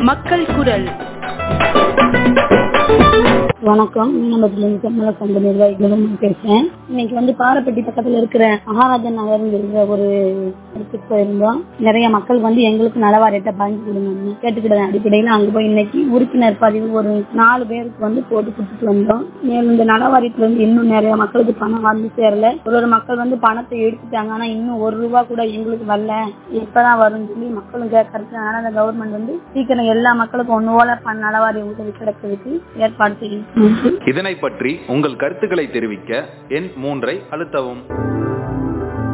மக்கள் குரல் வணக்கம் மீனம்பட்டிலிருந்து செம்மல சங்க நிர்வாகிகளும் பேசுறேன் இன்னைக்கு வந்து பாரப்பட்டி பக்கத்துல இருக்கிற மகாராஜன் நகர்ங்கிற ஒரு இடத்துக்கு போயிருந்தோம் நிறைய மக்கள் வந்து எங்களுக்கு நலவாரியத்தை வாங்கி கொடுங்க கேட்டுக்கிட்ட அடிப்படையில அங்க போய் இன்னைக்கு உறுப்பினர் பதிவு ஒரு நாலு பேருக்கு வந்து போட்டு கொடுத்துட்டு வந்தோம் மேலும் இந்த நலவாரியத்துல இருந்து இன்னும் நிறைய மக்களுக்கு பணம் வந்து சேரல ஒரு ஒரு மக்கள் வந்து பணத்தை எடுத்துட்டாங்க ஆனா இன்னும் ஒரு ரூபா கூட எங்களுக்கு வரல எப்பதான் வரும்னு சொல்லி மக்களும் கேட்கறது அதனால அந்த கவர்மெண்ட் வந்து சீக்கிரம் எல்லா மக்களுக்கும் ஒண்ணு போல பண நலவாரிய உதவி கிடைக்கிறதுக்கு ஏற்பாடு செய்யும் நன்றி. இதனை பற்றி உங்கள் கருத்துக்களை தெரிவிக்க எண் மூன்றை அழுத்தவும்